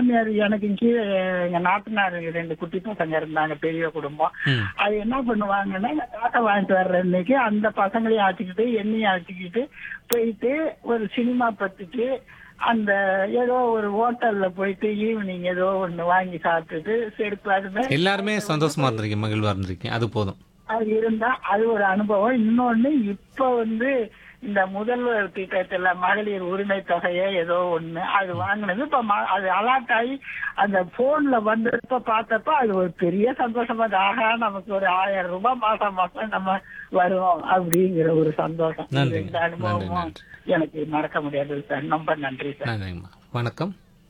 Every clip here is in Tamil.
மாமியார் எனக்கு கீழே எங்க நாத்தனார் ரெண்டு குட்டி பசங்க இருந்தாங்க பெரிய குடும்பம் ம் அது என்ன பண்ணுவாங்கன்னா இந்த காட்டை வாங்கிட்டு வர்ற அன்னைக்கு அந்த பசங்களையும் அழைச்சிக்கிட்டு என்னையும் அழைச்சிக்கிட்டு போயிட்டு ஒரு சினிமா பார்த்துட்டு அந்த ஏதோ ஒரு ஹோட்டல்ல போயிட்டு ஈவினிங் ஏதோ ஒண்ணு வாங்கி சாப்பிட்டுட்டு செருப்பு அது மாதிரி எல்லாருமே சந்தோஷமா இருந்திருக்கீங்க மகிழ்வா இருந்திருக்கீங்க அது போதும் அது இருந்தா அது ஒரு அனுபவம் இன்னொன்னு இப்ப வந்து இந்த முதல்வர் திட்டத்துல மகளிர் உரிமை தொகையே ஏதோ ஒண்ணு அது வாங்கினது இப்ப ம- அது அலாட் ஆகி அந்த போன்ல வந்தப்ப பார்த்தப்ப அது ஒரு பெரிய சந்தோஷமா இருக்கு. ஆகா நமக்கு ஒரு ஆயிரம் ரூபாய் மாசம் மாசம் நம்ம வரும் அப்படிங்கிற ஒரு சந்தோஷம் இது நன்றிங்க. இந்த அனுபவமும் நன்றி, எனக்கு மறக்க முடியாது சார் ரொம்ப நன்றி சார் நன்றிங்கம்மா வணக்கம்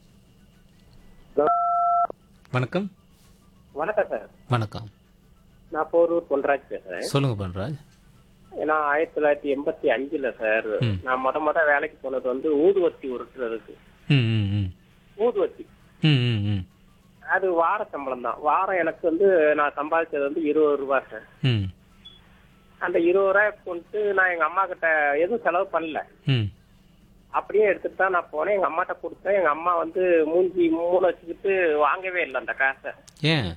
வணக்கம் வணக்கம் சார் வணக்கம் நான் போரூர் பொன்ராஜ் பேசுறேன் சொல்லுங்க பண்றாஜ் நான் ஆயிரத்தி தொள்ளாயிரத்தி எண்பத்தி அஞ்சுல சார் ம். நான் முத முத வேலைக்கு போனது வந்து ஊதுவத்தி உருட்டுறதுக்கு ம் ம் ம் ஊதுவத்தி ம் ம் ம் அது வார சம்பளம் தான் வாரம் எனக்கு வந்து நான் சம்பாதிச்சது வந்து இருபது ரூபாய் சார் ம் அந்த இருபது ரூபாய் கொண்டு நான் எங்க அம்மா கிட்ட எதுவும் செலவு பண்ணல ம் அப்படியே எடுத்துட்டு தான் நான் போனேன் எங்க அம்மாட்ட கொடுத்தேன் எங்க அம்மா வந்து மூஞ்சி மூணு வச்சுக்கிட்டு வாங்கவே இல்லை அந்த காசை ஏன்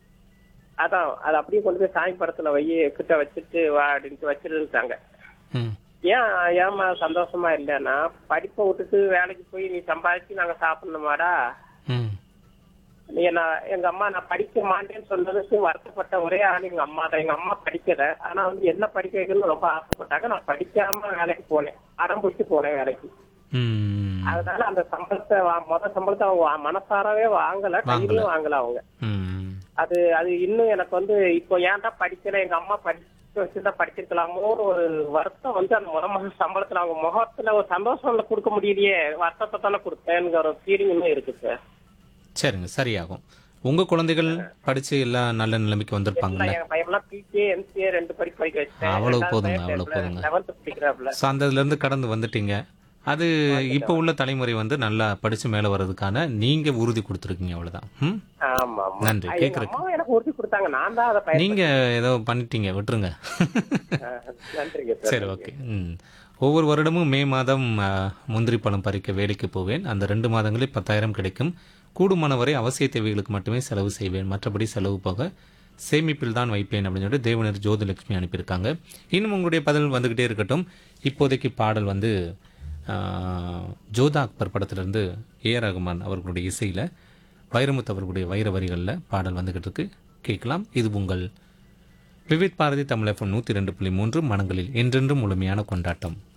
அதான் அது அப்படியே கொண்டு போய் சாமி படத்துல வை கிட்ட வச்சுட்டு வா அப்படின்ட்டு வச்சிருந்தாங்க ம் ஏன் ஏமா சந்தோஷமா இல்லைன்னா படிப்பை விட்டுட்டு வேலைக்கு போய் நீ சம்பாதிச்சு நாங்க சாப்பிடணுமாடா ம் நீ நான் எங்க அம்மா நான் படிக்க மாட்டேன்னு சொன்னதுக்கு வருத்தப்பட்ட ஒரே ஆள் எங்க அம்மா தான் எங்க அம்மா படிக்கல ஆனா வந்து என்ன படிக்க வைக்கணும்னு ரொம்ப ஆசைப்பட்டாங்க நான் படிக்காம வேலைக்கு போனேன் அடம் பிடிச்சு போனேன் வேலைக்கு ம் அதனால அந்த சம்பளத்தை வா- முத சம்பளத்தை அவங்க வா- மனசாரவே வாங்கல கையிலயும் வாங்கல அவங்க ம் அது அது இன்னும் எனக்கு வந்து இப்போ ஏன்டா படிக்கல எங்க அம்மா படிக்க வச்சுதான் படிச்சிருக்கலாமோன்னு ஒரு வருத்தம் வந்து அந்த முத மாசம் சம்பளத்துல அவங்க முகத்துல ஒரு சந்தோஷம் கொடுக்க முடியலையே வருத்தத்தை தானே கொடுத்தேங்கிற ஒரு ஃபீலிங் இன்னும் இருக்கு சார் சரிங்க சரியாகும் உங்க குழந்தைகள் படிச்சு எல்லாம் நல்ல நிலைமைக்கு வந்திருப்பாங்கல்ல என் பையன்லாம் பிகே எம்சிஏ ரெண்டு படிப்பு படிக்க வச்சேன் அவ்வளவு போதுங்க, அவ்வளவு போதுங்க. லெவன்த் படிக்கிறாப்ல ஸோ அந்த இதுல இருந்து கடந்து வந்துட்டீங்க அது இப்போ உள்ள தலைமுறை வந்து நல்லா படிச்சு மேல வர்றதுக்கான நீங்க உறுதி கொடுத்துருக்கீங்க அவ்வளவுதான் ம் ஆமா ஆமா நன்றி, எங்க கேக்குறதுக்கு. அம்மா எனக்கு உறுதி கொடுத்தாங்க நான் தான் அதை பயன் நீங்க ஏதோ பண்ணிட்டீங்க விட்டுருங்க நன்றிங்க சார் சரி ஓகே ம் ஒவ்வொரு வருடமும் மே மாதம் ஆ, முந்திரி பழம் பறிக்க வேலைக்கு போவேன் அந்த ரெண்டு மாதங்களில் பத்தாயிரம் கிடைக்கும் கூடுமான வரை அவசிய தேவைகளுக்கு மட்டுமே செலவு செய்வேன் மற்றபடி செலவு போக சேமிப்பில் தான் வைப்பேன் அப்படின்னு சொல்லிட்டு தேவனர் ஜோதிலட்சுமி அனுப்பியிருக்காங்க இன்னும் உங்களுடைய பதில் வந்துகிட்டே இருக்கட்டும் இப்போதைக்கு பாடல் வந்து ஆ, ஜோதா அக்பர் படத்திலிருந்து ஏ ஆர் ரகுமான் அவர்களுடைய இசையில் வைரமுத்து அவர்களுடைய வைர வரிகளில் பாடல் வந்துகிட்டு இருக்கு கேட்கலாம் இது உங்கள் விவித் பாரதி தமிழ் எஃப்எம் நூற்றி ரெண்டு புள்ளி மூன்று மனங்களில் என்றென்றும் முழுமையான கொண்டாட்டம்